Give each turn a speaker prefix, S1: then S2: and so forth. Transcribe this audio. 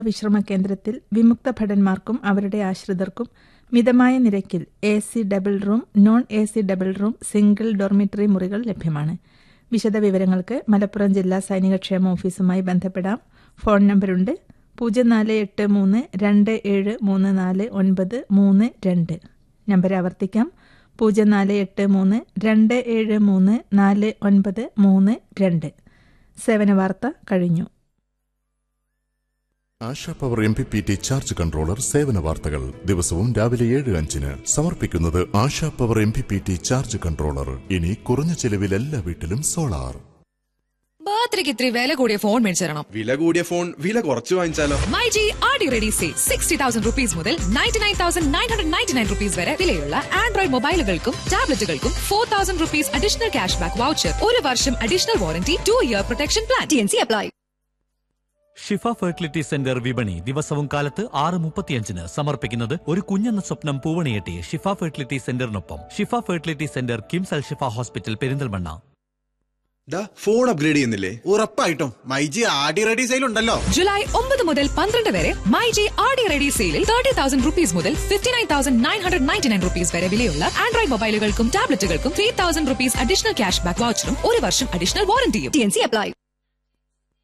S1: വിശ്രമ കേന്ദ്രത്തിൽ വിമുക്ത ഭടന്മാർക്കും അവരുടെ ആശ്രിതർക്കും മിതമായ നിരക്കിൽ A C double room non A C double room single dormitory മുറികൾ ലഭ്യമാണ് വിശദവിവരങ്ങൾക്ക് മലപ്പുറം ജില്ലാ സൈനികക്ഷേമ ഓഫീസുമായി ബന്ധപ്പെടാം ഫോൺ നമ്പറുണ്ട് പൂജ്യം നാല് എട്ട് മൂന്ന് രണ്ട് ഏഴ് മൂന്ന് നാല് ഒൻപത് മൂന്ന് രണ്ട് നമ്പർ ആവർത്തിക്കാം പൂജ്യം നാല് എട്ട് മൂന്ന് രണ്ട് ഏഴ് മൂന്ന് നാല് ഒൻപത് മൂന്ന് രണ്ട് സേവന വാർത്ത കഴിഞ്ഞു
S2: Asha power M P P T charge controller സേവന വാർത്തകൾ ദിവസവും രാവിലെ ഏഴ് അഞ്ചിന് സമർപ്പിക്കുന്നത് Asha power M P P T charge controller ഇനി കുറഞ്ഞ ചെലവിൽ എല്ലാ വീട്ടിലും സോളാർ
S3: ബർത്ത്ഡേക്ക് ഇത്തിരി വില കൂടിയ ഫോൺ മേടിച്ചു തരണം
S4: വില കൂടിയ ഫോൺ വില കുറച്ച് വാങ്ങിച്ചാലോ
S3: my G R D ready sale sixty thousand rupees മുതൽ ninety nine thousand nine hundred ninety nine rupees വരെ വിലയുള്ള ആൻഡ്രോയിഡ് മൊബൈലുകൾക്കും ടാബ്ലറ്റുകൾക്കും four thousand rupees additional cash back voucher ഒരു വർഷം additional warranty two year protection plan T N C apply
S5: Shifa fertility centre വിപണി ദിവസവും കാലത്ത് ആറ് മുപ്പത്തിയഞ്ചിന് സമർപ്പിക്കുന്നത് ഒരു കുഞ്ഞെന്ന സ്വപ്നം പൂവണിയെട്ടി ഷിഫ ഫെർട്ടിലിറ്റി സെന്ററിനൊപ്പം Shifa fertility centre KIMS Al Shifa hospital Perinthalmanna
S4: ഡാ ഫോൺ അപ്ഗ്രേഡ് ചെയ്യുന്നില്ലേ
S6: ഉറപ്പായിട്ടും മൈജി ആടി റെഡി സെയിൽ ഉണ്ടല്ലോ
S3: ജൂലൈ ഒമ്പത് മുതൽ പന്ത്രണ്ട് വരെ my G R D ready സെയിലിൽ തേർട്ടി തൗസൻഡ് റുപ്പീസ് മുതൽ fifty nine thousand nine hundred ninety nine rupees വരെ വിലയുള്ള ആൻഡ്രോയിഡ് മൊബൈലുകൾക്കും ടാബ്ലറ്റുകൾക്കും three thousand rupees additional cash back വൗച്ചറും ഒരു വർഷം അഡീഷണൽ വാറന്റിയും ടി എൻ സി അപ്ലൈ